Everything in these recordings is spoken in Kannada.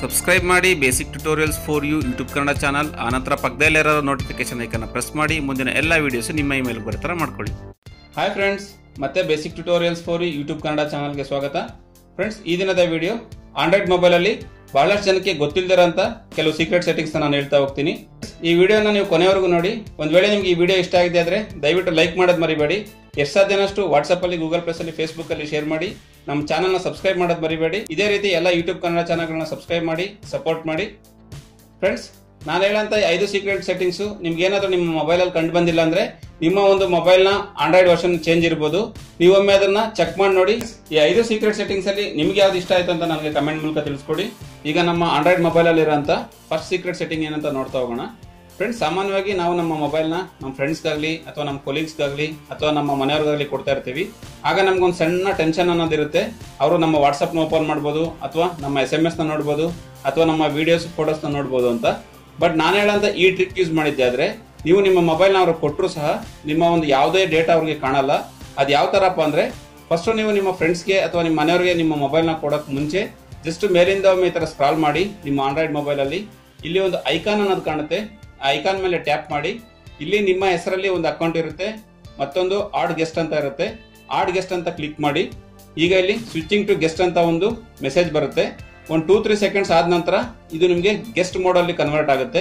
ಸಬ್ಸ್ಕ್ರೈಬ್ ಮಾಡಿ basic tutorials for you YouTube Kannada channel ಆನಂತರ ಪಕ್ಕದಲ್ಲಿರೋ ನೋಟಿಫಿಕೇಶನ್ ಐಕನ್ನ ಪ್ರೆಸ್ ಮಾಡಿ ಮುಂದಿನ ಎಲ್ಲ ವೀಡಿಯೋಸ್ ನಿಮ್ಮ ಇಮೇಲ್ ಬರೋ ಥರ ಮಾಡ್ಕೊಳ್ಳಿ ಹಾಯ್ ಫ್ರೆಂಡ್ಸ್ ಮತ್ತೆ basic tutorials for YouTube Kannada ಚಾನಲ್ಗೆ ಸ್ವಾಗತ ಫ್ರೆಂಡ್ಸ್ ಈ ದಿನದ ವಿಡಿಯೋ ಆಂಡ್ರಾಯ್ಡ್ ಮೊಬೈಲಲ್ಲಿ ಬಹಳಷ್ಟು ಜನಕ್ಕೆ ಗೊತ್ತಿಲ್ಲದಿರೋಂಥ ಕೆಲವು ಸೀಕ್ರೆಟ್ ಸೆಟ್ಟಿಂಗ್ಸ್ ನಾನು ಹೇಳ್ತಾ ಹೋಗ್ತೀನಿ ಈ ವಿಡಿಯೋನ ನೀವು ಕೊನೆವರೆಗೂ ನೋಡಿ ಒಂದ್ ವೇಳೆ ನಿಮ್ಗೆ ಈ ವಿಡಿಯೋ ಇಷ್ಟ ಆಗಿದೆ ಆದ್ರೆ ದಯವಿಟ್ಟು ಲೈಕ್ ಮಾಡೋದು ಮರಿಬೇಡಿ ಎಷ್ಟು ಸಾಧ್ಯನಷ್ಟು ವಾಟ್ಸಪ್ ಅಲ್ಲಿ ಗೂಗಲ್ ಪ್ಲಸ್ ಅಲ್ಲಿ ಫೇಸ್ಬುಕ್ ಅಲ್ಲಿ ಶೇರ್ ಮಾಡಿ ನಮ್ಮ ಚಾನಲ್ನ ಸಬ್ಸ್ಕ್ರೈಬ್ ಮಾಡೋದು ಮರಿಬೇಡಿ ಇದೇ ರೀತಿ ಎಲ್ಲ ಯೂಟ್ಯೂಬ್ ಕನ್ನಡ ಚಾನಲ್ಗಳನ್ನ ಸಬ್ಸ್ಕ್ರೈಬ್ ಮಾಡಿ ಸಪೋರ್ಟ್ ಮಾಡಿ ಫ್ರೆಂಡ್ಸ್ ನಾನು ಹೇಳಂತ ಈ ಐದು ಸೀಕ್ರೆಟ್ ಸೆಟ್ಟಿಂಗ್ಸ್ ನಿಮ್ಗೆ ಏನಾದ್ರೂ ನಿಮ್ಮ ಮೊಬೈಲ್ ಅಲ್ಲಿ ಕಂಡು ಬಂದಿಲ್ಲ ಅಂದ್ರೆ ನಿಮ್ಮ ಒಂದು ಮೊಬೈಲ್ ನ ಆಂಡ್ರಾಯ್ಡ್ ವರ್ಷನ್ ಚೇಂಜ್ ಇರಬಹುದು ನೀವೊಮ್ಮೆ ಅದನ್ನ ಚೆಕ್ ಮಾಡಿ ನೋಡಿ ಈ ಐದು ಸೀಕ್ರೆಟ್ ಸೆಟ್ಟಿಂಗ್ಸ್ ಅಲ್ಲಿ ನಿಮ್ಗೆ ಯಾವ್ದು ಇಷ್ಟ ಆಯ್ತು ಅಂತ ನನಗೆ ಕಮೆಂಟ್ ಮೂಲಕ ತಿಳಿಸ್ಕೊಡಿ ಈಗ ನಮ್ಮ ಆಂಡ್ರಾಯ್ಡ್ ಮೊಬೈಲ್ ಅಲ್ಲಿ ಇರೋಂತ ಫಸ್ಟ್ ಸೀಕ್ರೆಟ್ ಸೆಟ್ಟಿಂಗ್ ಏನಂತ ನೋಡ್ತಾ ಹೋಗೋಣ ಫ್ರೆಂಡ್ಸ್ ಸಾಮಾನ್ಯವಾಗಿ ನಾವು ನಮ್ಮ ಮೊಬೈಲ್ ನ ನಮ್ಮ ಫ್ರೆಂಡ್ಸ್ಗಾಗ್ಲಿ ಅಥವಾ ನಮ್ಮ ಕೊಲೀಗ್ಸ್ಗಾಗ್ಲಿ ಅಥವಾ ನಮ್ಮ ಮನೆಯವ್ರಿಗಾಗ್ಲಿ ಕೊಡ್ತಾ ಇರ್ತೀವಿ ಆಗ ನಮ್ಗೊಂದು ಸಣ್ಣ ಟೆನ್ಷನ್ ಅನ್ನೋದಿರುತ್ತೆ ಅವರು ನಮ್ಮ ವಾಟ್ಸ್ಆಪ್ ನ ಓಪನ್ ಮಾಡ್ಬೋದು ಅಥವಾ ನಮ್ಮ ಎಸ್ ಎಂ ಎಸ್ ನ ನೋಡ್ಬೋದು ಅಥವಾ ನಮ್ಮ ವಿಡಿಯೋಸ್ ಫೋಟೋಸ್ ನ ನೋಡ್ಬೋದು ಅಂತ ಬಟ್ ನಾನು ಹೇಳಂತ ಈ ಟ್ರಿಕ್ ಯೂಸ್ ಮಾಡಿದ್ದೆ ಆದ್ರೆ ನೀವು ನಿಮ್ಮ ಮೊಬೈಲ್ ನ ಅವ್ರಿಗೆ ಕೊಟ್ಟರು ಸಹ ನಿಮ್ಮ ಒಂದು ಯಾವುದೇ ಡೇಟಾ ಅವ್ರಿಗೆ ಕಾಣಲ್ಲ ಅದು ಯಾವ ತರಪ್ಪ ಅಂದ್ರೆ ಫಸ್ಟ್ ನೀವು ನಿಮ್ಮ ಫ್ರೆಂಡ್ಸ್ಗೆ ಅಥವಾ ನಿಮ್ಮ ಮನೆಯವ್ರಿಗೆ ನಿಮ್ಮ ಮೊಬೈಲ್ ನ ಕೊಡಕ್ ಮುಂಚೆ ಜಸ್ಟ್ ಮೇಲಿಂದ ಒಮ್ಮೆ ಈ ತರ ಸ್ಕ್ರಾಲ್ ಮಾಡಿ ನಿಮ್ಮ ಆಂಡ್ರಾಯ್ಡ್ ಮೊಬೈಲ್ ಅಲ್ಲಿ ಇಲ್ಲಿ ಒಂದು ಐಕಾನ್ ಅನ್ನೋದು ಕಾಣುತ್ತೆ ಆ ಐಕಾನ್ ಮೇಲೆ ಟ್ಯಾಪ್ ಮಾಡಿ ಇಲ್ಲಿ ನಿಮ್ಮ ಹೆಸರಲ್ಲಿ ಒಂದು ಅಕೌಂಟ್ ಇರುತ್ತೆ ಮತ್ತೊಂದು ಆಡ್ ಗೆಸ್ಟ್ ಅಂತ ಇರುತ್ತೆ ಆಡ್ ಗೆಸ್ಟ್ ಅಂತ ಕ್ಲಿಕ್ ಮಾಡಿ ಈಗ ಇಲ್ಲಿ ಸ್ವಿಚಿಂಗ್ ಟು ಗೆಸ್ಟ್ ಅಂತ ಒಂದು ಮೆಸೇಜ್ ಬರುತ್ತೆ ಒಂದು ಟೂ ತ್ರೀ ಸೆಕೆಂಡ್ಸ್ ಆದ ನಂತರ ಇದು ನಿಮಗೆ ಗೆಸ್ಟ್ ಮೋಡ್ ಅಲ್ಲಿ ಕನ್ವರ್ಟ್ ಆಗುತ್ತೆ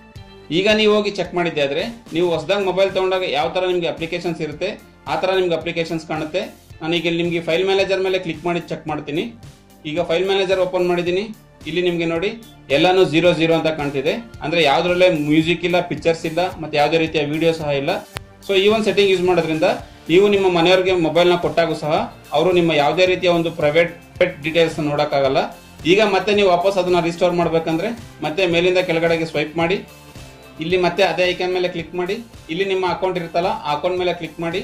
ಈಗ ನೀವು ಹೋಗಿ ಚೆಕ್ ಮಾಡಿದ್ದೆ ಆದ್ರೆ ನೀವು ಹೊಸದಾಗಿ ಮೊಬೈಲ್ ತಗೊಂಡಾಗ ಯಾವ ತರ ನಿಮಗೆ ಅಪ್ಲಿಕೇಶನ್ಸ್ ಇರುತ್ತೆ ಆ ತರ ನಿಮ್ಗೆ ಅಪ್ಲಿಕೇಶನ್ಸ್ ಕಾಣುತ್ತೆ ನಾನು ಈಗ ಇಲ್ಲಿ ನಿಮಗೆ ಫೈಲ್ ಮ್ಯಾನೇಜರ್ ಮೇಲೆ ಕ್ಲಿಕ್ ಮಾಡಿ ಚೆಕ್ ಮಾಡ್ತೀನಿ ಈಗ ಫೈಲ್ ಮ್ಯಾನೇಜರ್ ಓಪನ್ ಮಾಡಿದ್ದೀನಿ ಇಲ್ಲಿ ನಿಮ್ಗೆ ನೋಡಿ ಎಲ್ಲಾನು ಜೀರೋ ಜೀರೋ ಅಂತ ಕಾಣ್ತಿದೆ ಅಂದ್ರೆ ಯಾವ್ದ್ರಲ್ಲೇ ಮ್ಯೂಸಿಕ್ ಇಲ್ಲ ಪಿಕ್ಚರ್ಸ್ ಇಲ್ಲ ಮತ್ತೆ ಯಾವುದೇ ರೀತಿಯ ವಿಡಿಯೋ ಸಹ ಇಲ್ಲ ಸೊ ಈ ಒಂದು ಸೆಟ್ಟಿಂಗ್ ಯೂಸ್ ಮಾಡೋದ್ರಿಂದ ನೀವು ನಿಮ್ಮ ಮನೆಯವರಿಗೆ ಮೊಬೈಲ್ ನ ಕೊಟ್ಟಾಗೂ ಸಹ ಅವರು ನಿಮ್ಮ ಯಾವುದೇ ರೀತಿಯ ಒಂದು ಪ್ರೈವೇಟ್ ಪೆಟ್ ಡೀಟೇಲ್ಸ್ ನೋಡಕ್ಕಾಗಲ್ಲ ಈಗ ಮತ್ತೆ ನೀವು ವಾಪಸ್ ಅದನ್ನ ರಿಸ್ಟೋರ್ ಮಾಡ್ಬೇಕಂದ್ರೆ ಮತ್ತೆ ಮೇಲಿಂದ ಕೆಳಗಡೆಗೆ ಸ್ವೈಪ್ ಮಾಡಿ ಇಲ್ಲಿ ಮತ್ತೆ ಅದೇ ಐಕಾನ್ ಮೇಲೆ ಕ್ಲಿಕ್ ಮಾಡಿ ಇಲ್ಲಿ ನಿಮ್ಮ ಅಕೌಂಟ್ ಇರುತ್ತಲ್ಲ ಆ ಅಕೌಂಟ್ ಮೇಲೆ ಕ್ಲಿಕ್ ಮಾಡಿ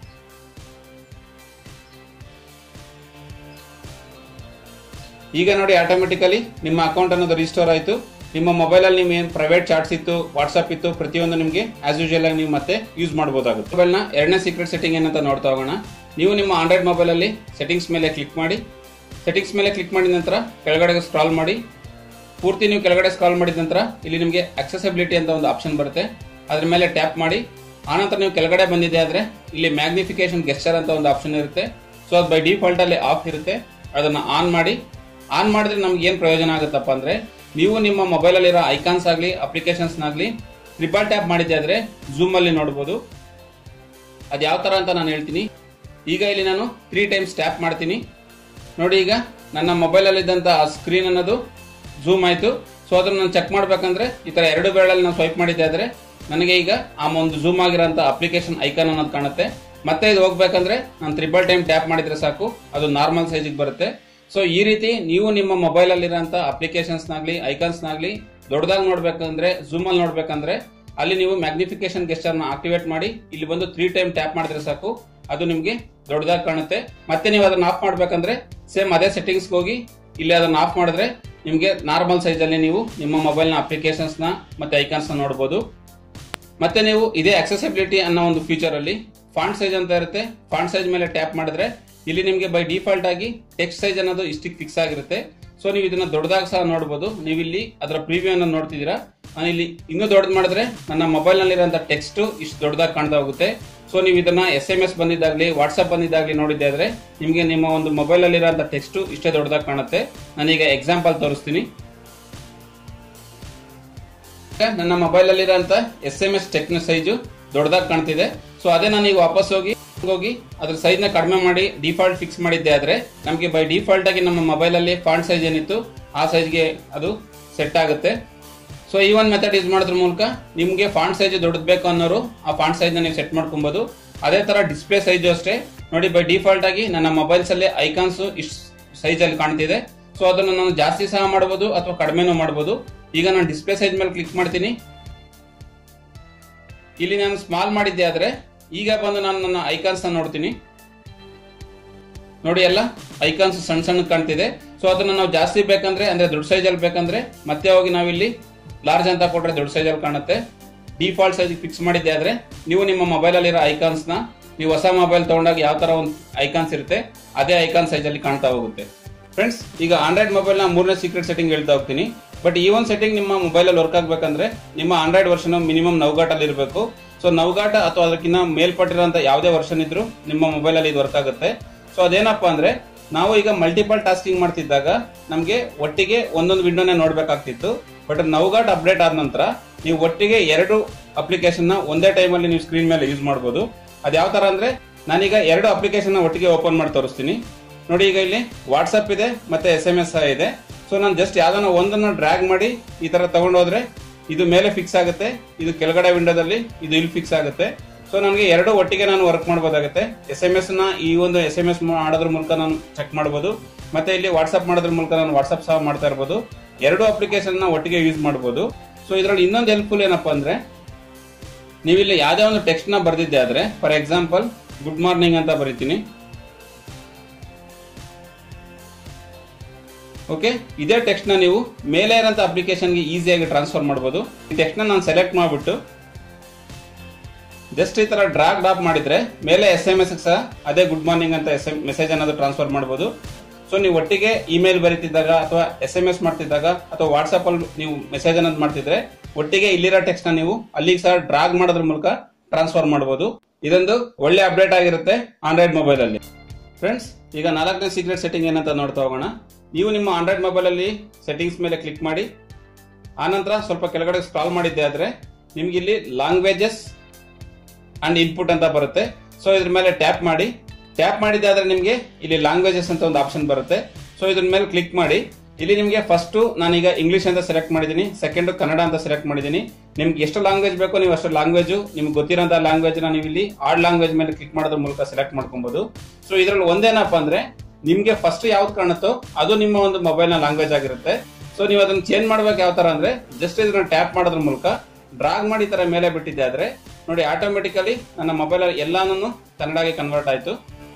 ಈಗ ನೋಡಿ ಆಟೋಮೆಟಿಕಲಿ ನಿಮ್ಮ ಅಕೌಂಟ್ ಅನ್ನೋದು ರಿಸ್ಟೋರ್ ಆಯಿತು ನಿಮ್ಮ ಮೊಬೈಲ್ ಅಲ್ಲಿ ನಿಮ್ಮ ಏನು ಪ್ರೈವೇಟ್ ಚಾಟ್ಸ್ ಇತ್ತು ವಾಟ್ಸ್ಆಪ್ ಇತ್ತು ಪ್ರತಿಯೊಂದು ನಿಮಗೆ ಆಸ್ ಯೂಶುವಲ್ ಆಗಿ ನೀವು ಮತ್ತೆ ಯೂಸ್ ಮಾಡಬಹುದಾಗುತ್ತೆ ಮೊಬೈಲ್ನ ಎರಡನೇ ಸೀಕ್ರೆಟ್ ಸೆಟ್ಟಿಂಗ್ ಏನಂತ ನೋಡ್ತಾ ಹೋಗೋಣ ನೀವು ನಿಮ್ಮ ಆಂಡ್ರಾಯ್ಡ್ ಮೊಬೈಲ್ ಅಲ್ಲಿ ಸೆಟ್ಟಿಂಗ್ಸ್ ಮೇಲೆ ಕ್ಲಿಕ್ ಮಾಡಿ ಸೆಟ್ಟಿಂಗ್ಸ್ ಮೇಲೆ ಕ್ಲಿಕ್ ಮಾಡಿದ ನಂತರ ಕೆಳಗಡೆ ಸ್ಕ್ರಾಲ್ ಮಾಡಿ ಪೂರ್ತಿ ನೀವು ಕೆಳಗಡೆ ಸ್ಕ್ರಾಲ್ ಮಾಡಿದ ನಂತರ ಇಲ್ಲಿ ನಿಮಗೆ ಅಕ್ಸೆಸಿಬಿಲಿಟಿ ಅಂತ ಒಂದು ಆಪ್ಷನ್ ಬರುತ್ತೆ ಅದ್ರ ಮೇಲೆ ಟ್ಯಾಪ್ ಮಾಡಿ ಆನಂತರ ನೀವು ಕೆಳಗಡೆ ಬಂದಿದೆ ಆದ್ರೆ ಇಲ್ಲಿ ಮ್ಯಾಗ್ನಿಫಿಕೇಶನ್ ಗೆಸ್ಚರ್ ಅಂತ ಒಂದು ಆಪ್ಷನ್ ಇರುತ್ತೆ ಸೊ ಅದು ಬೈ ಡಿಫಾಲ್ಟ್ ಅಲ್ಲಿ ಆಫ್ ಇರುತ್ತೆ ಅದನ್ನ ಆನ್ ಮಾಡಿ ಆನ್ ಮಾಡಿದ್ರೆ ನಮ್ಗೆ ಏನ್ ಪ್ರಯೋಜನ ಆಗುತ್ತಪ್ಪ ಅಂದ್ರೆ ನೀವು ನಿಮ್ಮ ಮೊಬೈಲ್ ಅಲ್ಲಿರೋ ಐಕಾನ್ಸ್ ಆಗಲಿ ಅಪ್ಲಿಕೇಶನ್ಸ್ ನಾಗ್ಲಿ ಟ್ರಿಪಲ್ ಟ್ಯಾಪ್ ಮಾಡಿದ್ದೆ ಆದ್ರೆ ಝೂಮ್ ಅಲ್ಲಿ ನೋಡಬಹುದು ಅದು ಯಾವ ತರ ಅಂತ ನಾನು ಹೇಳ್ತೀನಿ ಈಗ ಇಲ್ಲಿ ನಾನು ತ್ರೀ ಟೈಮ್ಸ್ ಟ್ಯಾಪ್ ಮಾಡ್ತೀನಿ ನೋಡಿ ಈಗ ನನ್ನ ಮೊಬೈಲ್ ಅಲ್ಲಿ ಇದ್ದಂತ ಸ್ಕ್ರೀನ್ ಅನ್ನೋದು ಝೂಮ್ ಆಯ್ತು ಸೊ ಅದನ್ನ ನಾನು ಚೆಕ್ ಮಾಡ್ಬೇಕಂದ್ರೆ ಈ ತರ ಎರಡು ಬೆರಳಲ್ಲಿ ನಾನು ಸ್ವೈಪ್ ಮಾಡಿದ್ದೆ ಆದ್ರೆ ನನಗೆ ಈಗ ಆ ಒಂದು ಝೂಮ್ ಆಗಿರೋಂಥ ಅಪ್ಲಿಕೇಶನ್ ಐಕಾನ್ ಅನ್ನೋದು ಕಾಣುತ್ತೆ ಮತ್ತೆ ಇದು ಹೋಗ್ಬೇಕಂದ್ರೆ ನಾನು ತ್ರಿಬಲ್ ಟೈಮ್ ಟ್ಯಾಪ್ ಮಾಡಿದ್ರೆ ಸಾಕು ಅದು ನಾರ್ಮಲ್ ಸೈಜಿಗೆ ಬರುತ್ತೆ ಸೊ ಈ ರೀತಿ ನೀವು ನಿಮ್ಮ ಮೊಬೈಲ್ ಅಲ್ಲಿರೋಂಥ ಅಪ್ಲಿಕೇಶನ್ಸ್ ನಾಗ್ಲಿ ಐಕಾನ್ಸ್ ನಾಗ್ಲಿ ದೊಡ್ಡದಾಗಿ ನೋಡ್ಬೇಕಂದ್ರೆ ಝೂಮ್ ಅಲ್ಲಿ ನೋಡ್ಬೇಕಂದ್ರೆ ಅಲ್ಲಿ ನೀವು ಮ್ಯಾಗ್ನಿಫಿಕೇಶನ್ ಗೆಸ್ಟರ್ ನ ಆಕ್ಟಿವೇಟ್ ಮಾಡಿ ಇಲ್ಲಿ ಬಂದು ತ್ರೀ ಟೈಮ್ ಟ್ಯಾಪ್ ಮಾಡಿದ್ರೆ ಸಾಕು ಅದು ನಿಮ್ಗೆ ದೊಡ್ಡದಾಗಿ ಕಾಣುತ್ತೆ ಮತ್ತೆ ನೀವು ಅದನ್ನ ಆಫ್ ಮಾಡ್ಬೇಕಂದ್ರೆ ಸೇಮ್ ಅದೇ ಸೆಟ್ಟಿಂಗ್ಸ್ ಹೋಗಿ ಇಲ್ಲಿ ಅದನ್ನ ಆಫ್ ಮಾಡಿದ್ರೆ ನಿಮ್ಗೆ ನಾರ್ಮಲ್ ಸೈಜ್ ಅಲ್ಲಿ ನೀವು ನಿಮ್ಮ ಮೊಬೈಲ್ ನ ಅಪ್ಲಿಕೇಶನ್ಸ್ ನ ಮತ್ತೆ ಐಕಾನ್ಸ್ ನ ನೋಡಬಹುದು ಮತ್ತೆ ನೀವು ಇದೇ ಅಕ್ಸೆಸಿಬಿಲಿಟಿ ಅನ್ನೋ ಒಂದು ಫೀಚರ್ ಅಲ್ಲಿ ಫಾಂಟ್ ಸೈಜ್ ಅಂತ ಇರುತ್ತೆ ಫಾಂಟ್ ಸೈಜ್ ಮೇಲೆ ಟ್ಯಾಪ್ ಮಾಡಿದ್ರೆ ಇಲ್ಲಿ ನಿಮಗೆ ಬೈ ಡಿಫಾಲ್ಟ್ ಆಗಿ ಟೆಕ್ಸ್ಟ್ ಸೈಜ್ ಅನ್ನೋದು ಇಷ್ಟಿಗೆ ಫಿಕ್ಸ್ ಆಗಿರುತ್ತೆ ಸೊ ನೀವು ಇದನ್ನ ದೊಡ್ಡದಾಗಿ ಸಹ ನೋಡಬಹುದು ನೀವು ಇಲ್ಲಿ ಅದರ ಪ್ರಿವ್ಯೂ ಅನ್ನು ನೋಡ್ತಿದ್ದೀರಾ ನಾನು ಇಲ್ಲಿ ಇನ್ನೂ ದೊಡ್ಡದು ಮಾಡಿದ್ರೆ ನನ್ನ ಮೊಬೈಲ್ ನಲ್ಲಿರುವಂತ ಟೆಕ್ಸ್ಟ್ ಇಷ್ಟು ದೊಡ್ಡದಾಗಿ ಕಾಣ್ತಾ ಹೋಗುತ್ತೆ ಸೊ ನೀವು ಇದನ್ನ ಎಸ್ ಎಂ ಎಸ್ ಬಂದಿದ್ದಾಗ್ಲಿ ವಾಟ್ಸ್ಆಪ್ ಬಂದಿದ್ದಾಗ್ಲಿ ನೋಡಿದ್ದೆ ಆದ್ರೆ ನಿಮಗೆ ನಿಮ್ಮ ಒಂದು ಮೊಬೈಲ್ ಅಲ್ಲಿರುವಂತ ಟೆಕ್ಸ್ಟ್ ಇಷ್ಟೇ ದೊಡ್ಡದಾಗಿ ಕಾಣುತ್ತೆ ನಾನೀಗ ಎಕ್ಸಾಂಪಲ್ ತೋರಿಸ್ತೀನಿ ನನ್ನ ಮೊಬೈಲ್ ಅಲ್ಲಿರೋಂಥ ಎಸ್ ಎಂ ಎಸ್ ಟೆಕ್ನ ಸೈಜು ದೊಡ್ಡದಾಗಿ ಕಾಣ್ತಿದೆ ಸೊ ಅದೇ ನಾನು ಈಗ ವಾಪಸ್ ಹೋಗಿ ಹೋಗಿ ಅದ್ರ ಸೈಜ್ ನ ಕಡಿಮೆ ಮಾಡಿ ಡಿಫಾಲ್ಟ್ ಫಿಕ್ಸ್ ಮಾಡಿದ್ದೆ ಆದ್ರೆ ನಮಗೆ ಬೈ ಡಿಫಾಲ್ಟ್ ಆಗಿ ನಮ್ಮ ಮೊಬೈಲ್ ಅಲ್ಲಿ ಫಾಂಟ್ ಸೈಜ್ ಏನಿತ್ತು ಆ ಸೈಜ್ಗೆ ಅದು ಸೆಟ್ ಆಗುತ್ತೆ ಸೊ ಈ ಒಂದು ಮೆಥಡ್ ಯೂಸ್ ಮಾಡೋದ್ರ ಮೂಲಕ ನಿಮಗೆ ಫಾಂಟ್ ಸೈಜ್ ದೊಡ್ಡದು ಬೇಕು ಅನ್ನೋರು ಆ ಫಾಂಟ್ ಸೈಜ್ ನೀವು ಸೆಟ್ ಮಾಡ್ಕೊಬಹುದು ಅದೇ ತರ ಡಿಸ್ಪ್ಲೇ ಸೈಜ್ ಅಷ್ಟೇ ನೋಡಿ ಬೈ ಡಿಫಾಲ್ಟ್ ಆಗಿ ನನ್ನ ಮೊಬೈಲ್ಸ್ ಅಲ್ಲಿ ಐಕಾನ್ಸ್ ಇಷ್ಟು ಸೈಜ್ ಅಲ್ಲಿ ಕಾಣ್ತಿದೆ ಸೊ ಅದನ್ನು ನಾನು ಜಾಸ್ತಿ ಸಹ ಮಾಡಬಹುದು ಅಥವಾ ಕಡಿಮೆನೂ ಮಾಡಬಹುದು ಈಗ ನಾನು ಡಿಸ್ಪ್ಲೇ ಸೈಜ್ ಮೇಲೆ ಕ್ಲಿಕ್ ಮಾಡ್ತೀನಿ ಇಲ್ಲಿ ನಾನು ಸ್ಮಾಲ್ ಮಾಡಿದ್ದೆ ಆದ್ರೆ ಈಗ ಬಂದು ನಾನು ನನ್ನ ಐಕಾನ್ಸ್ ನೋಡ್ತೀನಿ ನೋಡಿ ಎಲ್ಲ ಐಕಾನ್ಸ್ ಸಣ್ಣ ಸಣ್ಣ ಕಾಣ್ತಿದೆ ಸೊ ಅದನ್ನ ನಾವು ಜಾಸ್ತಿ ಬೇಕಂದ್ರೆ ಅಂದ್ರೆ ದೊಡ್ಡ ಸೈಜ್ ಅಲ್ಲಿ ಬೇಕಂದ್ರೆ ಮತ್ತೆ ಹೋಗಿ ನಾವಿಲ್ಲಿ ಲಾರ್ಜ್ ಅಂತ ಕೊಟ್ರೆ ದೊಡ್ಡ ಸೈಜ್ ಅಲ್ಲಿ ಕಾಣುತ್ತೆ ಡಿಫಾಲ್ಟ್ ಸೈಜ್ ಫಿಕ್ಸ್ ಮಾಡಿದ್ದೆ ಆದ್ರೆ ನೀವು ನಿಮ್ಮ ಮೊಬೈಲ್ ಅಲ್ಲಿರೋ ಐಕಾನ್ಸ್ ನ ನೀವು ಹೊಸ ಮೊಬೈಲ್ ತಗೊಂಡಾಗ ಯಾವ ತರ ಒಂದು ಐಕಾನ್ಸ್ ಇರುತ್ತೆ ಅದೇ ಐಕಾನ್ ಸೈಜ್ ಅಲ್ಲಿ ಕಾಣ್ತಾ ಹೋಗುತ್ತೆ ಫ್ರೆಂಡ್ಸ್ ಈಗ ಆಂಡ್ರಾಯ್ಡ್ ಮೊಬೈಲ್ ನ ಮೂರನೇ ಸೀಕ್ರೆಟ್ ಸೆಟ್ಟಿಂಗ್ ಹೇಳ್ತಾ ಹೋಗ್ತೀನಿ ಬಟ್ ಈ ಒಂದು ಸೆಟ್ಟಿಂಗ್ ನಿಮ್ಮ ಮೊಬೈಲ್ ಅಲ್ಲಿ ವರ್ಕ್ ಆಗ್ಬೇಕಂದ್ರೆ ನಿಮ್ಮ ಆಂಡ್ರಾಯ್ಡ್ ವರ್ಷನ್ ಮಿನಿಮಮ್ ನವಗಾಟಲ್ಲಿ ಇರಬೇಕು ಸೊ ನವಗಾಟ ಅಥವಾ ಅದಕ್ಕಿಂತ ಮೇಲ್ಪಟ್ಟಿರೋಂಥ ಯಾವುದೇ ವರ್ಷನ್ ಇದ್ರೂ ನಿಮ್ಮ ಮೊಬೈಲ್ ಅಲ್ಲಿ ಇದು ವರ್ಕ್ ಆಗುತ್ತೆ ಸೊ ಅದೇನಪ್ಪ ಅಂದ್ರೆ ನಾವು ಈಗ ಮಲ್ಟಿಪಲ್ ಟಾಸ್ಕಿಂಗ್ ಮಾಡ್ತಿದ್ದಾಗ ನಮಗೆ ಒಟ್ಟಿಗೆ ಒಂದೊಂದು ವಿಂಡೋನೇ ನೋಡ್ಬೇಕಾಗ್ತಿತ್ತು ಬಟ್ ನವಗಾಟ್ ಅಪ್ಡೇಟ್ ಆದ ನಂತರ ನೀವು ಒಟ್ಟಿಗೆ ಎರಡು ಅಪ್ಲಿಕೇಶನ್ ನ ಒಂದೇ ಟೈಮಲ್ಲಿ ನೀವು ಸ್ಕ್ರೀನ್ ಮೇಲೆ ಯೂಸ್ ಮಾಡಬಹುದು ಅದು ಯಾವ ತರ ಅಂದ್ರೆ ನಾನೀಗ ಎರಡು ಅಪ್ಲಿಕೇಶನ್ ಒಟ್ಟಿಗೆ ಓಪನ್ ಮಾಡಿ ತೋರಿಸ್ತೀನಿ ನೋಡಿ ಈಗ ಇಲ್ಲಿ ವಾಟ್ಸಪ್ ಇದೆ ಮತ್ತೆ ಎಸ್ ಎಂ ಎಸ್ ಇದೆ ಸೊ ನಾನು ಜಸ್ಟ್ ಯಾವ್ದನ್ನ ಒಂದನ್ನ ಡ್ರ್ಯಾಗ್ ಮಾಡಿ ಈ ತರ ತಗೊಂಡೋದ್ರೆ ಇದು ಮೇಲೆ ಫಿಕ್ಸ್ ಆಗುತ್ತೆ ಇದು ಕೆಳಗಡೆ ವಿಂಡೋದಲ್ಲಿ ಇದು ಇಲ್ಲಿ ಫಿಕ್ಸ್ ಆಗುತ್ತೆ ಸೊ ನನಗೆ ಎರಡು ಒಟ್ಟಿಗೆ ನಾನು ವರ್ಕ್ ಮಾಡಬಹುದಾಗುತ್ತೆ ಎಸ್ ಎಂ ಎಸ್ ನ ಈ ಒಂದು ಎಸ್ ಎಂ ಎಸ್ ಮಾಡೋದ್ರ ಮೂಲಕ ನಾನು ಚೆಕ್ ಮಾಡಬಹುದು ಮತ್ತೆ ಇಲ್ಲಿ ವಾಟ್ಸ್ಆಪ್ ಮಾಡೋದ್ರ ಮೂಲಕ ನಾನು ವಾಟ್ಸ್ಆಪ್ ಸಹ ಮಾಡ್ತಾ ಇರಬಹುದು ಎರಡು ಅಪ್ಲಿಕೇಶನ್ ನ ಒಟ್ಟಿಗೆ ಯೂಸ್ ಮಾಡಬಹುದು ಸೊ ಇದರಲ್ಲಿ ಇನ್ನೊಂದು ಹೆಲ್ಪ್ಫುಲ್ ಏನಪ್ಪಾ ಅಂದ್ರೆ ನೀವು ಇಲ್ಲಿ ಯಾವುದೇ ಒಂದು ಟೆಕ್ಸ್ಟ್ ನ ಬರ್ದಿದ್ದೆ ಆದ್ರೆ ಫಾರ್ ಎಕ್ಸಾಂಪಲ್ ಗುಡ್ ಮಾರ್ನಿಂಗ್ ಅಂತ ಬರೀತೀನಿ ಓಕೆ ಇದೇ ಟೆಕ್ಸ್ಟ್ ನ ನೀವು ಮೇಲೆ ಇರೋಂಥ ಅಪ್ಲಿಕೇಶನ್ಗೆ ಈಸಿಯಾಗಿ ಟ್ರಾನ್ಸ್ಫರ್ ಮಾಡಬಹುದು ಈ ಟೆಕ್ಸ್ಟ್ ನ ನಾನು ಸೆಲೆಕ್ಟ್ ಮಾಡಿಬಿಟ್ಟು ಜಸ್ಟ್ ಈ ತರ ಡ್ರಾಗ್ ಡ್ರಾಪ್ ಮಾಡಿದ್ರೆ ಮೇಲೆ ಎಸ್ ಎಂ ಎಸ್ ಸಹ ಅದೇ ಗುಡ್ ಮಾರ್ನಿಂಗ್ ಅಂತ ಎಸ್ ಎಂ ಮೆಸೇಜ್ ಅನ್ನೋದು ಟ್ರಾನ್ಸ್ಫರ್ ಮಾಡಬಹುದು ಸೊ ನೀವು ಒಟ್ಟಿಗೆ ಇಮೇಲ್ ಬರೀತಿದ್ದಾಗ ಅಥವಾ ಎಸ್ ಎಂ ಎಸ್ ಮಾಡ್ತಿದ್ದಾಗ ಅಥವಾ ವಾಟ್ಸ್ಆಪ್ ಅಲ್ಲಿ ನೀವು ಮೆಸೇಜ್ ಅನ್ನೋದು ಮಾಡ್ತಿದ್ರೆ ಒಟ್ಟಿಗೆ ಇಲ್ಲಿರೋ ಟೆಕ್ಸ್ಟ್ ನ ನೀವು ಅಲ್ಲಿಗೆ ಸಹ ಡ್ರಾಗ್ ಮಾಡೋದ್ರ ಮೂಲಕ ಟ್ರಾನ್ಸ್ಫರ್ ಮಾಡಬಹುದು ಇದೊಂದು ಒಳ್ಳೆ ಅಪ್ಡೇಟ್ ಆಗಿರುತ್ತೆ ಆಂಡ್ರಾಯ್ಡ್ ಮೊಬೈಲ್ ಅಲ್ಲಿ ಫ್ರೆಂಡ್ಸ್ ಈಗ ನಾಲ್ಕನೇ ಸೀಕ್ರೆಟ್ ಸೆಟ್ಟಿಂಗ್ ಏನಂತ ನೋಡ್ತಾ ಹೋಗೋಣ ನೀವು ನಿಮ್ಮ ಆಂಡ್ರಾಯ್ಡ್ ಮೊಬೈಲ್ ಅಲ್ಲಿ ಸೆಟ್ಟಿಂಗ್ಸ್ ಮೇಲೆ ಕ್ಲಿಕ್ ಮಾಡಿ ಆನಂತರ ಸ್ವಲ್ಪ ಕೆಳಗಡೆ ಸ್ಕ್ರಾಲ್ ಮಾಡಿದ್ದೆ ಆದ್ರೆ ನಿಮ್ಗೆ ಇಲ್ಲಿ ಲ್ಯಾಂಗ್ವೇಜಸ್ ಅಂಡ್ ಇನ್ಪುಟ್ ಅಂತ ಬರುತ್ತೆ ಸೊ ಇದ್ರ ಮೇಲೆ ಟ್ಯಾಪ್ ಮಾಡಿ ಟ್ಯಾಪ್ ಮಾಡಿದ್ದೆ ಆದ್ರೆ ನಿಮಗೆ ಇಲ್ಲಿ ಲ್ಯಾಂಗ್ವೇಜಸ್ ಅಂತ ಒಂದು ಆಪ್ಷನ್ ಬರುತ್ತೆ ಸೊ ಇದ್ರ ಮೇಲೆ ಕ್ಲಿಕ್ ಮಾಡಿ ಇಲ್ಲಿ ನಿಮಗೆ ಫಸ್ಟ್ ನಾನೀಗ ಇಂಗ್ಲಿಷ್ ಅಂತ ಸೆಲೆಕ್ಟ್ ಮಾಡಿದ್ದೀನಿ ಸೆಕೆಂಡ್ ಕನ್ನಡ ಅಂತ ಸೆಲೆಕ್ಟ್ ಮಾಡಿದ್ದೀನಿ ನಿಮ್ಗೆ ಎಷ್ಟು ಲ್ಯಾಂಗ್ವೇಜ್ ಬೇಕೋ ನೀವು ಅಷ್ಟು ಲ್ಯಾಂಗ್ವೇಜ್ ನಿಮ್ಗೆ ಗೊತ್ತಿರೋಂಥ ಲ್ಯಾಂಗ್ವೇಜ್ ನ ನೀವು ಇಲ್ಲಿ ಆಡ್ ಲ್ಯಾಂಗ್ವೇಜ್ ಮೇಲೆ ಕ್ಲಿಕ್ ಮಾಡೋದ್ರ ಮೂಲಕ ಸೆಲೆಕ್ಟ್ ಮಾಡ್ಕೊಬಹುದು ಸೊ ಇದ್ರಲ್ಲಿ ಒಂದೇನಪ್ಪ ಅಂದ್ರೆ ನಿಮ್ಗೆ ಫಸ್ಟ್ ಯಾವ್ದು ಕಾಣುತ್ತೋ ಅದು ನಿಮ್ಮ ಒಂದು ಮೊಬೈಲ್ ನ ಲ್ಯಾಂಗ್ವೇಜ್ ಆಗಿರುತ್ತೆ ಸೊ ನೀವು ಅದನ್ನ ಚೇಂಜ್ ಮಾಡ್ಬೇಕು ಯಾವ ತರ ಅಂದ್ರೆ ಜಸ್ಟ್ ಇದನ್ನ ಟ್ಯಾಪ್ ಮಾಡೋದ್ರ ಮೂಲಕ ಡ್ರಾಗ್ ಮಾಡಿ ತರ ಮೇಲೆ ಬಿಟ್ಟಿದ್ದೆ ಆದ್ರೆ ನೋಡಿ ಆಟೋಮೆಟಿಕಲಿ ನನ್ನ ಮೊಬೈಲ್ ಅಲ್ಲಿ ಎಲ್ಲಾನು ಕನ್ನಡಗೆ ಕನ್ವರ್ಟ್ ಆಯ್ತು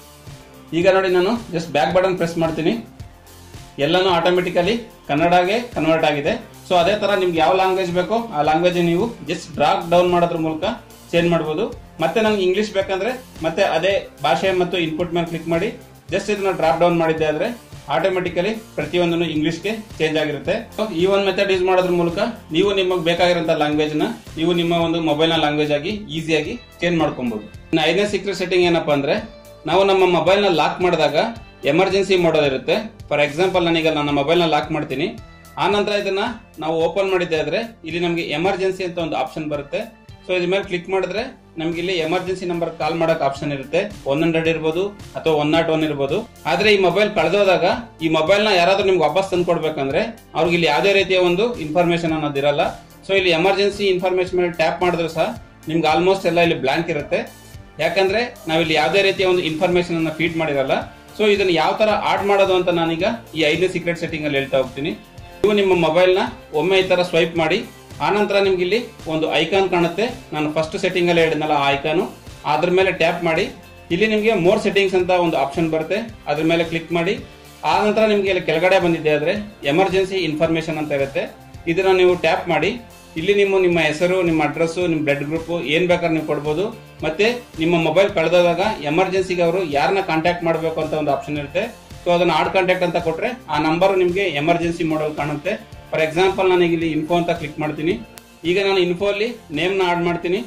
ಈಗ ನೋಡಿ ನಾನು ಜಸ್ಟ್ ಬ್ಯಾಕ್ ಬಟನ್ ಪ್ರೆಸ್ ಮಾಡ್ತೀನಿ ಎಲ್ಲಾನು ಆಟೋಮೆಟಿಕಲಿ ಕನ್ನಡಗೆ ಕನ್ವರ್ಟ್ ಆಗಿದೆ ಸೊ ಅದೇ ತರ ನಿಮ್ಗೆ ಯಾವ ಲ್ಯಾಂಗ್ವೇಜ್ ಬೇಕೋ ಆ ಲ್ಯಾಂಗ್ವೇಜ್ ನೀವು ಜಸ್ಟ್ ಡ್ರಾಗ್ ಡೌನ್ ಮಾಡೋದ್ರ ಮೂಲಕ ಚೇಂಜ್ ಮಾಡಬಹುದು ಮತ್ತೆ ನಂಗೆ ಇಂಗ್ಲಿಷ್ ಬೇಕಂದ್ರೆ ಮತ್ತೆ ಅದೇ ಭಾಷೆ ಮತ್ತು ಇನ್ಪುಟ್ ಮೇಲೆ ಕ್ಲಿಕ್ ಮಾಡಿ ಜಸ್ಟ್ ಇದನ್ನ ಡ್ರಾಪ್ ಡೌನ್ ಮಾಡಿದ್ದೆ ಆದ್ರೆ ಆಟೋಮೆಟಿಕಲಿ ಪ್ರತಿಯೊಂದನ್ನು ಇಂಗ್ಲಿಷ್ಗೆ ಚೇಂಜ್ ಆಗಿರುತ್ತೆ ಸೊ ಈ ಒಂದು ಮೆಥಡ್ ಯೂಸ್ ಮಾಡೋದ್ರ ಮೂಲಕ ನೀವು ನಿಮಗೆ ಬೇಕಾಗಿರೋಂಥ ಲ್ಯಾಂಗ್ವೇಜ್ ನ ನೀವು ನಿಮ್ಮ ಒಂದು ಮೊಬೈಲ್ ನ ಲ್ಯಾಂಗ್ವೇಜ್ ಆಗಿ ಈಸಿಯಾಗಿ ಚೇಂಜ್ ಮಾಡ್ಕೊಬಹುದು ಇನ್ನು ಐದನೇ ಸೀಕ್ರೆಟ್ ಸೆಟ್ಟಿಂಗ್ ಏನಪ್ಪಾ ಅಂದ್ರೆ ನಾವು ನಮ್ಮ ಮೊಬೈಲ್ ನ ಲಾಕ್ ಮಾಡಿದಾಗ ಎಮರ್ಜೆನ್ಸಿ ಮೋಡಲ್ ಇರುತ್ತೆ ಫಾರ್ ಎಕ್ಸಾಂಪಲ್ ನಾನೀಗ ನನ್ನ ಮೊಬೈಲ್ ನ ಲಾಕ್ ಮಾಡ್ತೀನಿ ಆ ನಂತರ ಇದನ್ನ ನಾವು ಓಪನ್ ಮಾಡಿದ್ದೆ ಆದ್ರೆ ಇಲ್ಲಿ ನಮಗೆ ಎಮರ್ಜೆನ್ಸಿ ಅಂತ ಒಂದು ಆಪ್ಷನ್ ಬರುತ್ತೆ ಸೊ ಇದ್ರ ಮೇಲೆ ಕ್ಲಿಕ್ ಮಾಡಿದ್ರೆ ನಮ್ಗೆ ಇಲ್ಲಿ ಎಮರ್ಜೆನ್ಸಿ ನಂಬರ್ ಕಾಲ್ ಮಾಡಕ್ ಆಪ್ಷನ್ ಇರುತ್ತೆ ಒನ್ ಹಂಡ್ರೆಡ್ ಇರ್ಬೋದು ಅಥವಾ ಒನ್ ನಾಟ್ ಒನ್ ಇರ್ಬೋದು ಆದ್ರೆ ಈ ಮೊಬೈಲ್ ಕಳೆದೋದಾಗ ಈ ಮೊಬೈಲ್ ನ ಯಾರಾದ್ರೂ ನಿಮ್ಗೆ ವಾಪಸ್ ತಂದು ಕೊಡ್ಬೇಕಂದ್ರೆ ಅವ್ರಿಗೆ ಇಲ್ಲಿ ಯಾವುದೇ ರೀತಿಯ ಒಂದು ಇನ್ಫಾರ್ಮೇಶನ್ ಅನ್ನೋದಿರಲ್ಲ ಸೊ ಇಲ್ಲಿ ಎಮರ್ಜೆನ್ಸಿ ಇನ್ಫಾರ್ಮೇಶನ್ ಮೇಲೆ ಟ್ಯಾಪ್ ಮಾಡಿದ್ರು ಸಹ ನಿಮ್ಗೆ ಆಲ್ಮೋಸ್ಟ್ ಎಲ್ಲ ಇಲ್ಲಿ ಬ್ಲಾಂಕ್ ಇರುತ್ತೆ ಯಾಕಂದ್ರೆ ನಾವಿಲ್ಲಿ ಯಾವುದೇ ರೀತಿಯ ಒಂದು ಇನ್ಫಾರ್ಮೇಶನ್ ಅನ್ನ ಫೀಡ್ ಮಾಡಿರಲ್ಲ ಸೊ ಇದನ್ನ ಯಾವ ತರ ಆಡ್ ಮಾಡೋದು ಅಂತ ನಾನೀಗ ಈ ಐದನೇ ಸೀಕ್ರೆಟ್ ಸೆಟ್ಟಿಂಗ್ ಅಲ್ಲಿ ಹೇಳ್ತಾ ಹೋಗ್ತೀನಿ ನೀವು ನಿಮ್ಮ ಮೊಬೈಲ್ ನ ಒಮ್ಮೆ ಈ ತರ ಸ್ವೈಪ್ ಮಾಡಿ ಆನಂತರ ನಿಮ್ಗೆ ಇಲ್ಲಿ ಒಂದು ಐಕಾನ್ ಕಾಣುತ್ತೆ ನಾನು ಫಸ್ಟ್ ಸೆಟ್ಟಿಂಗ್ ಅಲ್ಲಿ ಹೇಳಿದ್ನಲ್ಲ ಆ ಐಕಾನು ಅದ್ರ ಮೇಲೆ ಟ್ಯಾಪ್ ಮಾಡಿ ಇಲ್ಲಿ ನಿಮಗೆ ಮೋರ್ ಸೆಟ್ಟಿಂಗ್ಸ್ ಅಂತ ಒಂದು ಆಪ್ಷನ್ ಬರುತ್ತೆ ಅದ್ರ ಮೇಲೆ ಕ್ಲಿಕ್ ಮಾಡಿ ಆ ನಂತರ ನಿಮ್ಗೆ ಇಲ್ಲಿ ಕೆಳಗಡೆ ಬಂದಿದೆ ಆದ್ರೆ ಎಮರ್ಜೆನ್ಸಿ ಇನ್ಫಾರ್ಮೇಶನ್ ಅಂತ ಇರುತ್ತೆ ಇದನ್ನ ನೀವು ಟ್ಯಾಪ್ ಮಾಡಿ ಇಲ್ಲಿ ನಿಮ್ಮ ನಿಮ್ಮ ಹೆಸರು ನಿಮ್ಮ ಅಡ್ರೆಸ್ ನಿಮ್ಮ ಬ್ಲಡ್ ಗ್ರೂಪ್ ಏನ್ ಬೇಕಾದ್ರೆ ನೀವು ಕೊಡ್ಬೋದು ಮತ್ತೆ ನಿಮ್ಮ ಮೊಬೈಲ್ ಕಳೆದಾಗ ಎಮರ್ಜೆನ್ಸಿಗೆ ಅವರು ಯಾರನ್ನ ಕಾಂಟ್ಯಾಕ್ಟ್ ಮಾಡಬೇಕು ಅಂತ ಒಂದು ಆಪ್ಷನ್ ಇರುತ್ತೆ ಸೊ ಅದನ್ನ ಆಡ್ ಕಾಂಟ್ಯಾಕ್ಟ್ ಅಂತ ಕೊಟ್ರೆ ಆ ನಂಬರ್ ನಿಮಗೆ ಎಮರ್ಜೆನ್ಸಿ ಮಾಡಲ್ ಕಾಣುತ್ತೆ ಫಾರ್ ಎಕ್ಸಾಂಪಲ್ ನಾನು ಇಲ್ಲಿ ಇನ್ಫೋ ಅಂತ ಕ್ಲಿಕ್ ಮಾಡ್ತೀನಿ ಈಗ ನಾನು ಇನ್ಫೋ ಅಲ್ಲಿ ನೇಮ್ ನ ಆಡ್ ಮಾಡ್ತೀನಿ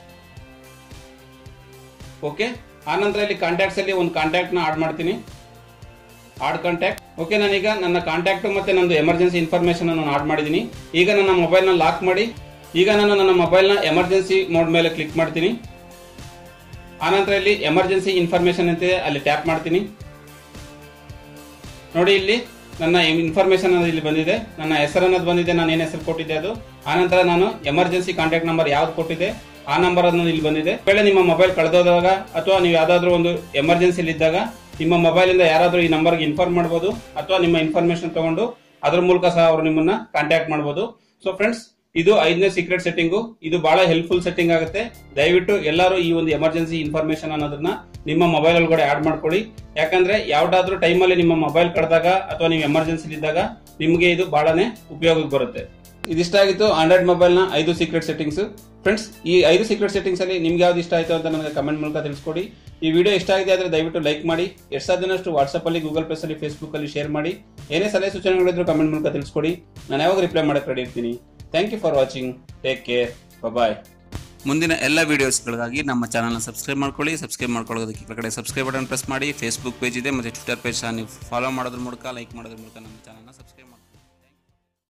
ಓಕೆ ಆನಂತರ ಇಲ್ಲಿ ಕಾಂಟ್ಯಾಕ್ಟ್ಸ್ ಅಲ್ಲಿ ಒಂದು ಕಾಂಟ್ಯಾಕ್ಟ್ ನ ಆಡ್ ಮಾಡ್ತೀನಿ ಆಡ್ ಕಾಂಟ್ಯಾಕ್ಟ್ ಓಕೆ ನಾನೀಗ ನನ್ನ ಕಾಂಟ್ಯಾಕ್ಟ್ ಮತ್ತೆ ನಂದು ಎಮರ್ಜೆನ್ಸಿ ಇನ್ಫಾರ್ಮೇಶನ್ ನಾನು ಆಡ್ ಮಾಡಿದ್ದೀನಿ ಈಗ ನನ್ನ ಮೊಬೈಲ್ ನ ಲಾಕ್ ಮಾಡಿ ಈಗ ನಾನು ನನ್ನ ಮೊಬೈಲ್ ನ ಎಮರ್ಜೆನ್ಸಿ ಮೋಡ್ ಮೇಲೆ ಕ್ಲಿಕ್ ಮಾಡ್ತೀನಿ ಆನಂತರ ಇಲ್ಲಿ ಎಮರ್ಜೆನ್ಸಿ ಇನ್ಫಾರ್ಮೇಶನ್ ಅಂತಿದೆ ಅಲ್ಲಿ ಟ್ಯಾಪ್ ಮಾಡ್ತೀನಿ ನೋಡಿ ಇಲ್ಲಿ ನನ್ನ ಇನ್ಫಾರ್ಮೇಶನ್ ಅನ್ನೋದು ಇಲ್ಲಿ ಬಂದಿದೆ ನನ್ನ ಹೆಸರು ಅನ್ನೋದು ಬಂದಿದೆ ನಾನು ಏನ್ ಹೆಸರು ಕೊಟ್ಟಿದ್ದೆ ಅದು ಆನಂತರ ನಾನು ಎಮರ್ಜೆನ್ಸಿ ಕಾಂಟ್ಯಾಕ್ಟ್ ನಂಬರ್ ಯಾವ್ದು ಕೊಟ್ಟಿದೆ ಆ ನಂಬರ್ ಅನ್ನೋದು ಇಲ್ಲಿ ಬಂದಿದೆ ವೇಳೆ ನಿಮ್ಮ ಮೊಬೈಲ್ ಕಳೆದೋದಾಗ ಅಥವಾ ನೀವು ಯಾವ್ದಾದ್ರು ಒಂದು ಎಮರ್ಜೆನ್ಸಿ ಇದ್ದಾಗ ನಿಮ್ಮ ಮೊಬೈಲ್ ಇಂದ ಯಾರಾದ್ರೂ ಈ ನಂಬರ್ಗೆ ಇನ್ಫಾರ್ಮ್ ಮಾಡಬಹುದು ಅಥವಾ ನಿಮ್ಮ ಇನ್ಫಾರ್ಮೇಶನ್ ತಗೊಂಡು ಅದ್ರ ಮೂಲಕ ಸಹ ಅವರು ನಿಮ್ಮನ್ನ ಕಾಂಟ್ಯಾಕ್ಟ್ ಮಾಡಬಹುದು ಸೊ ಫ್ರೆಂಡ್ಸ್ ಇದು ಐದನೇ ಸೀಕ್ರೆಟ್ ಸೆಟ್ಟಿಂಗು ಇದು ಬಹಳ ಹೆಲ್ಪ್ಫುಲ್ ಸೆಟ್ಟಿಂಗ್ ಆಗುತ್ತೆ ದಯವಿಟ್ಟು ಎಲ್ಲರೂ ಈ ಒಂದು ಎಮರ್ಜೆನ್ಸಿ ಇನ್ಫಾರ್ಮೇಶನ್ ಅನ್ನೋದನ್ನ ನಿಮ್ಮ ಮೊಬೈಲ್ ಒಳಗಡೆ ಆಡ್ ಮಾಡ್ಕೊಳ್ಳಿ ಯಾಕಂದ್ರೆ ಯಾವ್ದಾದ್ರೂ ಟೈಮಲ್ಲಿ ನಿಮ್ಮ ಮೊಬೈಲ್ ಕಳೆದಾಗ ಅಥವಾ ನೀವು ಎಮರ್ಜೆನ್ಸಿ ಇದ್ದಾಗ ನಿಮಗೆ ಇದು ಬಹಳನೇ ಉಪಯೋಗಕ್ಕೆ ಬರುತ್ತೆ ಇದಿಷ್ಟಾಗಿತ್ತು ಆಂಡ್ರಾಯ್ಡ್ ಮೊಬೈಲ್ ನ ಐದು ಸೀಕ್ರೆಟ್ ಸೆಟ್ಟಿಂಗ್ಸ್ ಫ್ರೆಂಡ್ಸ್ ಈ ಐದು ಸೀಕ್ರೆಟ್ ಸೆಟ್ಟಿಂಗ್ಸ್ ಅಲ್ಲಿ ನಿಮ್ಗೆ ಯಾವ್ದು ಇಷ್ಟ ಆಯ್ತು ಅಂತ ನನಗೆ ಕಮೆಂಟ್ ಮೂಲಕ ತಿಳಿಸ್ಕೊಡಿ ಈ ವಿಡಿಯೋ ಇಷ್ಟ ಆಗಿದೆ ಆದರೆ ದಯವಿಟ್ಟು ಲೈಕ್ ಮಾಡಿ ಎಷ್ಟು ಸಾಧ್ಯನಷ್ಟು ವಾಟ್ಸಪ್ ಅಲ್ಲಿ ಗೂಗಲ್ ಪ್ಲಸ್ ಅಲ್ಲಿ ಫೇಸ್ಬುಕ್ ಅಲ್ಲಿ ಶೇರ್ ಮಾಡಿ ಏನೇ ಸಲಹೆ ಸೂಚನೆಗಳಿದ್ರು ಕಮೆಂಟ್ ಮೂಲಕ ತಿಳಿಸ್ಕೊಡಿ ನಾನು ಯಾವಾಗ ರಿಪ್ಲೈ ಮಾಡಕ್ಕೆ ರೆಡಿ ಇರ್ತೀನಿ thank you for watching take care bye ಮುಂದಿನ ಎಲ್ಲ ವೀಡಿಯೋಸ್ಗಳಿಗಾಗಿ ನಮ್ಮ ಚಾನಲ್ನ ಸಬ್ಸ್ಕ್ರೈಬ್ ಮಾಡ್ಕೊಳ್ಳಿ ಸಬ್ಸ್ಕ್ರೈಬ್ ಮಾಡ್ಕೊಳ್ಳೋದಕ್ಕೆ ಕೆಳಗಡೆ ಸಬ್ಸ್ಕ್ರೈಬ್ ಬಟನ್ ಪ್ರೆಸ್ ಮಾಡಿ ಫೇಸ್ಬುಕ್ ಪೇಜ್ ಇದೆ ಮತ್ತು ಟ್ವಿಟರ್ ಪೇಜ್ ಸಹ ನೀವು ಫಾಲೋ ಮಾಡೋದ್ರ ಮೂಲಕ ಲೈಕ್ ಮಾಡೋದ್ರ ಮೂಲಕ ನಮ್ಮ ಚಾನಲ್ನ ಸಬ್ಸ್ಕ್ರೈಬ್ ಮಾಡಿ